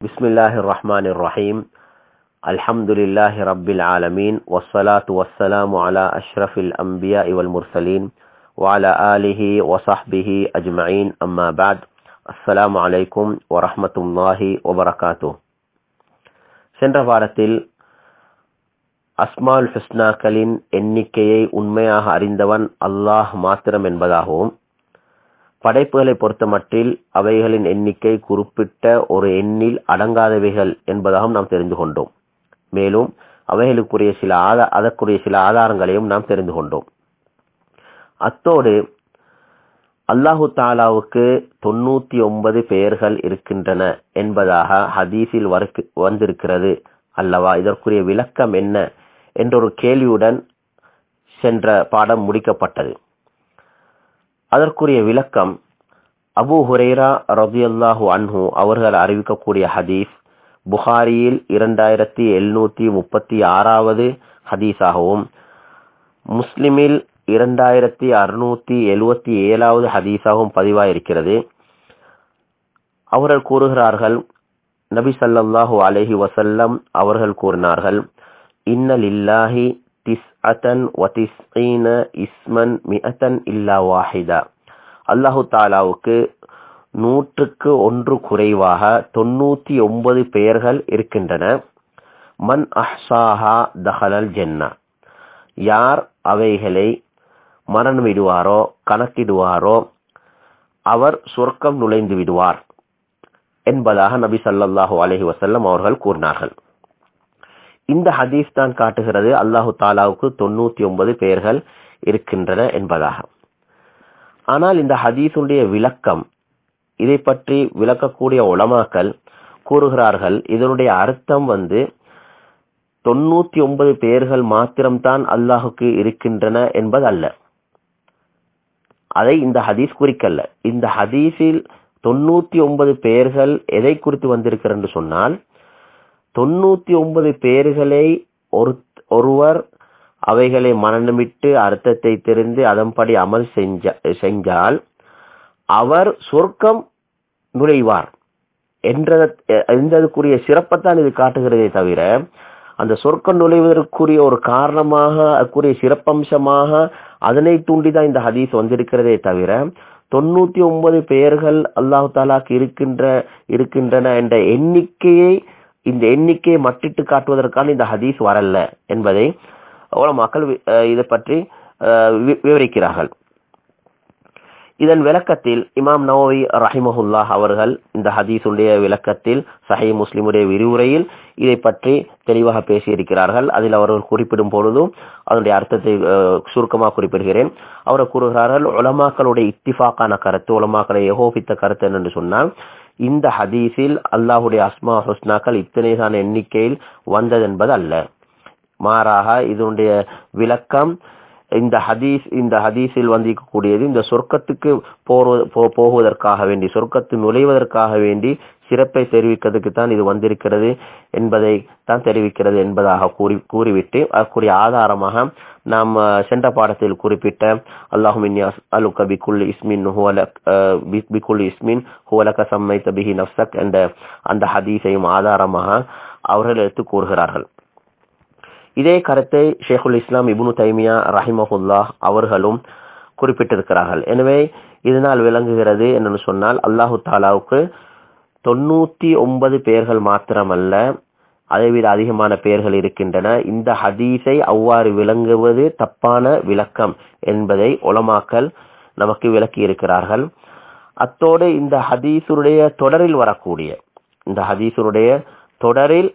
بسم الله الرحمن الرحيم الحمد لله رب العالمين والصلاة والسلام على أشرف الأنبياء والمرسلين وعلى آله وصحبه أجمعين أما بعد السلام عليكم ورحمة الله وبركاته சென்ற வாரத்தில் அஸ்மால் ஹுஸ்னாக்களின் எண்ணிக்கையை உண்மையாக அறிந்தவன் அல்லாஹ் மாத்திரம் என்பதாகவும் படைப்புகளை பொறுத்தமட்டில் அவைகளின் எண்ணிக்கை குறிப்பிட்ட ஒரு எண்ணில் அடங்காதவைகள் என்பதாகவும் நாம் தெரிந்து கொண்டோம் மேலும் அவைகளுக்குரிய சில ஆதா அதற்குரிய சில ஆதாரங்களையும் நாம் தெரிந்து கொண்டோம் அத்தோடு அல்லாஹு தாலாவுக்கு தொண்ணூத்தி ஒன்பது பெயர்கள் இருக்கின்றன என்பதாக ஹதீஸில் வந்திருக்கிறது அல்லவா இதற்குரிய விளக்கம் என்ன என்ற ஒரு கேள்வியுடன் சென்ற பாடம் முடிக்கப்பட்டது அதற்குரிய விளக்கம் அபு ஹுரேரா ரபியல்லாஹு அன்ஹு அவர்கள் அறிவிக்கக்கூடிய ஹதீஸ் புகாரியில் இரண்டாயிரத்தி எழுநூத்தி முப்பத்தி ஆறாவது ஹதீஸாகவும் முஸ்லிமில் இரண்டாயிரத்தி அறுநூத்தி எழுவத்தி ஏழாவது ஹதீஸாகவும் பதிவாயிருக்கிறது அவர்கள் கூறுகிறார்கள் நபி சல்லாஹூ அலஹி வசல்லம் அவர்கள் கூறினார்கள் இன்னலில்லாஹி திஸ்அதன் வதிஸ்ஈன இஸ்மன் மிஅத்தன் இல்லா வாஹிதா அல்லாஹு தாலாவுக்கு நூற்றுக்கு ஒன்று குறைவாக தொண்ணூத்தி ஒன்பது பெயர்கள் இருக்கின்றன மன் அஹ்சாஹா தஹலல் ஜென்னா யார் அவைகளை மரணமிடுவாரோ கணக்கிடுவாரோ அவர் சொர்க்கம் நுழைந்து விடுவார் என்பதாக நபி சல்லாஹூ அலஹி வசல்லம் அவர்கள் கூறினார்கள் இந்த ஹதீஸ் தான் காட்டுகிறது அல்லாஹு தாலாவுக்கு தொண்ணூத்தி ஒன்பது பெயர்கள் இருக்கின்றன என்பதாக ஆனால் இந்த ஹதீஸுடைய விளக்கம் இதை பற்றி விளக்கக்கூடிய உளமாக்கல் கூறுகிறார்கள் இதனுடைய அர்த்தம் வந்து தொண்ணூத்தி ஒன்பது பெயர்கள் மாத்திரம்தான் அல்லாஹுக்கு இருக்கின்றன என்பது அல்ல அதை இந்த ஹதீஸ் குறிக்கல்ல இந்த ஹதீஸில் தொண்ணூத்தி ஒன்பது பெயர்கள் எதை குறித்து வந்திருக்கிறது என்று சொன்னால் தொண்ணூத்தி ஒன்பது பெயர்களை ஒரு ஒருவர் அவைகளை மனநமிட்டு அர்த்தத்தை தெரிந்து அதன்படி அமல் செஞ்ச செஞ்சால் அவர் சொர்க்கம் நுழைவார் என்றத என்றதுக்குரிய சிறப்பைத்தான் இது காட்டுகிறதே தவிர அந்த சொர்க்கம் நுழைவதற்குரிய ஒரு காரணமாக அதுக்குரிய சிறப்பம்சமாக அதனை தூண்டிதான் இந்த ஹதீஸ் வந்திருக்கிறதே தவிர தொண்ணூத்தி ஒன்பது பெயர்கள் அல்லாஹு தாலாக்கு இருக்கின்ற இருக்கின்றன என்ற எண்ணிக்கையை இந்த எண்ணிக்கையை மட்டிட்டு காட்டுவதற்கான இந்த ஹதீஸ் வரல என்பதை அவ்வளவு மக்கள் இதை பற்றி விவரிக்கிறார்கள் இதன் விளக்கத்தில் இமாம் நவோவி ரஹிமஹுல்லா அவர்கள் இந்த ஹதீஸுடைய விளக்கத்தில் சஹி முஸ்லிமுடைய விரிவுரையில் இதை பற்றி தெளிவாக பேசியிருக்கிறார்கள் அதில் அவர்கள் குறிப்பிடும் பொழுதும் அதனுடைய அர்த்தத்தை சுருக்கமாக குறிப்பிடுகிறேன் அவர் கூறுகிறார்கள் உலமாக்களுடைய இத்திஃபாக்கான கருத்து உலமாக்களை ஏகோபித்த கருத்து என்று சொன்னால் இந்த ஹதீஸில் அல்லாஹுடைய அஸ்மா ஹுஸ்னாக்கள் இத்தனைதான் எண்ணிக்கையில் வந்தது என்பது அல்ல மாறாக இதனுடைய விளக்கம் இந்த ஹதீஸ் இந்த ஹதீஸில் வந்திருக்கக்கூடியது இந்த சொர்க்கத்துக்கு போவதற்காக வேண்டி சொர்க்கத்து நுழைவதற்காக வேண்டி சிறப்பை தெரிவிக்கிறதுக்கு தான் இது வந்திருக்கிறது என்பதை தான் தெரிவிக்கிறது என்பதாக கூறி கூறிவிட்டு அதற்குரிய ஆதாரமாக நாம் சென்ற பாடத்தில் குறிப்பிட்ட அல்லாஹுமின் அலுக்க பிகுல் இஸ்மின் பிகுல் இஸ்மின் ஹுவலக சம்மை தபிஹி நப்சக் என்ற அந்த ஹதீஸையும் ஆதாரமாக அவர்கள் எடுத்து கூறுகிறார்கள் இதே கருத்தை ஷேகுல் இஸ்லாம் இபுனு தைமியா ரஹிமஹுல்லா அவர்களும் குறிப்பிட்டிருக்கிறார்கள் எனவே இதனால் விளங்குகிறது என்னன்னு சொன்னால் அல்லாஹு தாலாவுக்கு தொண்ணூத்தி ஒன்பது பெயர்கள் மாத்திரமல்ல அதைவிட அதிகமான பெயர்கள் இருக்கின்றன இந்த ஹதீஸை அவ்வாறு விளங்குவது தப்பான விளக்கம் என்பதை உலமாக்கல் நமக்கு விளக்கி இருக்கிறார்கள் அத்தோடு இந்த ஹதீசுடைய தொடரில் வரக்கூடிய இந்த ஹதீசுடைய தொடரில்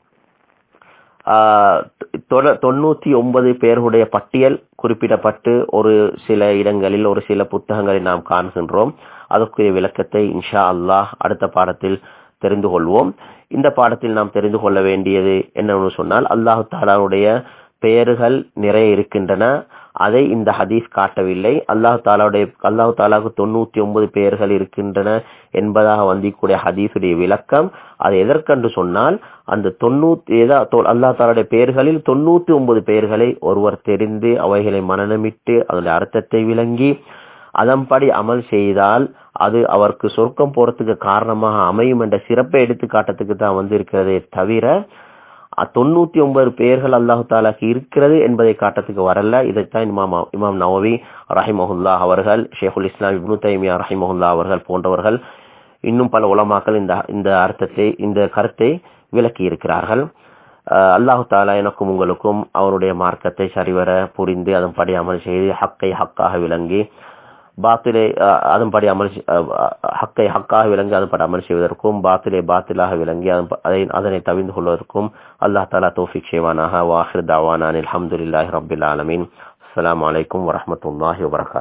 தொண்ணூத்தி ஒன்பது பேர்களுடைய பட்டியல் குறிப்பிடப்பட்டு ஒரு சில இடங்களில் ஒரு சில புத்தகங்களில் நாம் காண்கின்றோம் அதற்குரிய விளக்கத்தை இன்ஷா அல்லாஹ் அடுத்த பாடத்தில் தெரிந்து கொள்வோம் இந்த பாடத்தில் நாம் தெரிந்து கொள்ள வேண்டியது என்னன்னு சொன்னால் அல்லாஹு தாலாவுடைய பெயர்கள் நிறைய இருக்கின்றன அதை இந்த ஹதீஸ் காட்டவில்லை அல்லாஹு தாலாவுடைய அல்லாஹு தாலாவுக்கு தொண்ணூத்தி ஒன்பது பெயர்கள் இருக்கின்றன என்பதாக வந்திக்கூடிய ஹதீஸுடைய விளக்கம் அது எதற்கென்று சொன்னால் அந்த தொண்ணூத்தி அல்லா தாலாவுடைய பெயர்களில் தொண்ணூத்தி ஒன்பது பெயர்களை ஒருவர் தெரிந்து அவைகளை மனநமிட்டு அதனுடைய அர்த்தத்தை விளங்கி அதன்படி அமல் செய்தால் அது அவருக்கு சொர்க்கம் போறதுக்கு காரணமாக அமையும் என்ற சிறப்பை எடுத்து காட்டத்துக்கு தான் வந்து இருக்கிறதே தவிர தொண்ணூத்தி ஒன்பது பெயர்கள் அல்லாஹு தாலாக்கு இருக்கிறது என்பதை காட்டத்துக்கு வரல இதைத்தான் இமாம் இமாம் நவவி ரஹிமஹுல்லா அவர்கள் ஷேகுல் இஸ்லாம் இப்னு தைமியா ரஹிமஹுல்லா அவர்கள் போன்றவர்கள் இன்னும் பல உலமாக்கள் இந்த இந்த அர்த்தத்தை இந்த கருத்தை விளக்கி இருக்கிறார்கள் அல்லாஹு தாலா எனக்கும் உங்களுக்கும் அவருடைய மார்க்கத்தை சரிவர புரிந்து அதன்படி அமல் செய்து ஹக்கை ஹக்காக விளங்கி பாத்திலே அதன்படி அமல் ஹக்கை ஹக்காக விளங்கி அதன்படி அமல் செய்வதற்கும் பாத்திலே பாத்திலாக விளங்கி அதை அதனை தவிர்ந்து கொள்வதற்கும் அல்லாஹ் தாலா தோஃபிக் செய்வானாக வாஹிர் தாவானான் அலமதுல்லாஹி ரபில் ஆலமீன் அஸ்லாம் வலைக்கம் வரமத்துல்லாஹி வபரகாத்